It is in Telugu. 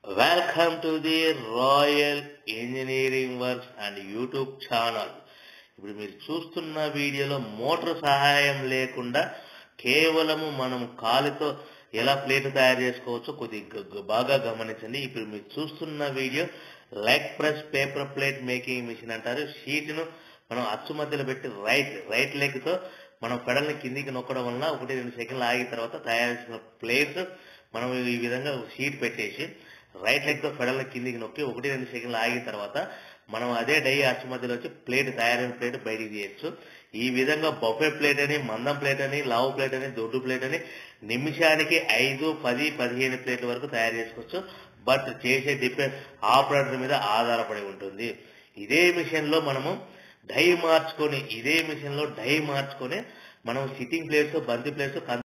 welcome to the royal engineering works and YouTube channel ఇప్పుడు మీరు చూస్తున్న వీడియోలో మోటార్ సహాయం లేకుండా కేవలము మనం కాలుతో ఎలా ప్లేట్ తయారు చేసుకోవచ్చో కొద్దిగా బాగా గమనించండి ఇప్పుడు మీరు చూస్తున్న video leg press paper plate making machine అంటారు షీట్ను మనం అచ్చు మధ్యలో పెట్టి రైట్ రైట్ లెగ్ తో మనం పెడల్ని కిందికి నొక్కడం వలన ఒకటి రెండు సెకండ్లు ఆగిన తర్వాత తయారు చేసిన ప్లేట్స్ మనం ఈ విధంగా షీట్ పెట్టేసి రైట్ లెగ్ తో పెడల కిందికి నొక్కి ఒకటి రెండు సెకండ్లు ఆగిన తర్వాత మనం అదే డై అచ్చు మధ్యలో వచ్చి ప్లేట్ తయారైన ప్లేట్ బయటికి తీయచ్చు ఈ విధంగా బొఫే ప్లేట్ అని మందం ప్లేట్ అని లావు ప్లేట్ అని దొడ్డు ప్లేట్ అని నిమిషానికి ఐదు పది పదిహేను ప్లేట్ల వరకు తయారు చేసుకోవచ్చు బట్ చేసే డిపెండ్ ఆపరేటర్ మీద ఆధారపడి ఉంటుంది ఇదే మిషన్ లో మనము డై మార్చుకొని ఇదే మిషన్ లో డై మార్చుకొని మనం సిట్టింగ్ ప్లేట్స్ బంతి ప్లేట్స్